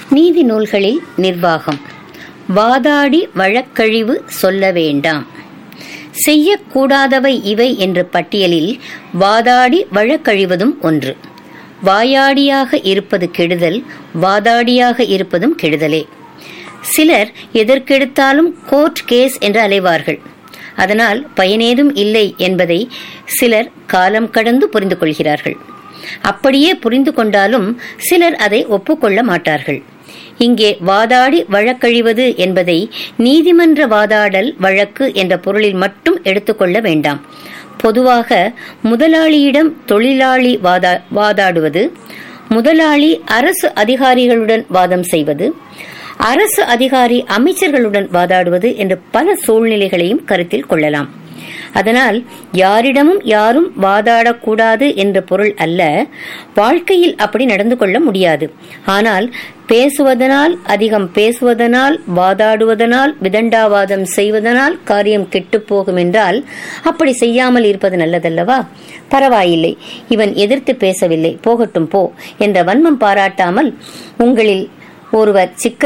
நீதி நூல்களில் நிர்வாகம் வாதாடி வழக்கழிவு சொல்ல வேண்டாம் செய்யக்கூடாதவை இவை என்ற பட்டியலில் வாதாடி வழக்கழிவதும் ஒன்று வாயாடியாக இருப்பது கெடுதல் வாதாடியாக இருப்பதும் கெடுதலே சிலர் எதற்கெடுத்தாலும் கோர்ட் கேஸ் என்று அலைவார்கள் அதனால் பயனேதும் இல்லை என்பதை சிலர் காலம் கடந்து புரிந்து கொள்கிறார்கள் அப்படியே புரிந்து கொண்டாலும் சிலர் அதை ஒப்புக்கொள்ள மாட்டார்கள் இங்கே வாதாடி வழக்கழிவது என்பதை நீதிமன்ற வாதாடல் வழக்கு என்ற பொருளில் மட்டும் எடுத்துக்கொள்ள வேண்டாம் பொதுவாக முதலாளியிடம் தொழிலாளி வாதா வாதாடுவது முதலாளி அரசு அதிகாரிகளுடன் வாதம் செய்வது அரசு அதிகாரி அமைச்சர்களுடன் வாதாடுவது என்ற பல சூழ்நிலைகளையும் கருத்தில் கொள்ளலாம் அதனால் யாரிடமும் யாரும் வாதாடக்கூடாது என்ற பொருள் அல்ல வாழ்க்கையில் அப்படி நடந்து கொள்ள முடியாது ஆனால் பேசுவதனால் அதிகம் பேசுவதனால் வாதாடுவதனால் விதண்டாவாதம் செய்வதனால் காரியம் கெட்டுப் போகும் என்றால் அப்படி செய்யாமல் இருப்பது நல்லதல்லவா பரவாயில்லை இவன் எதிர்த்து பேசவில்லை போகட்டும் போ என்ற வன்மம் பாராட்டாமல் உங்களில் ஒருவர் சிக்க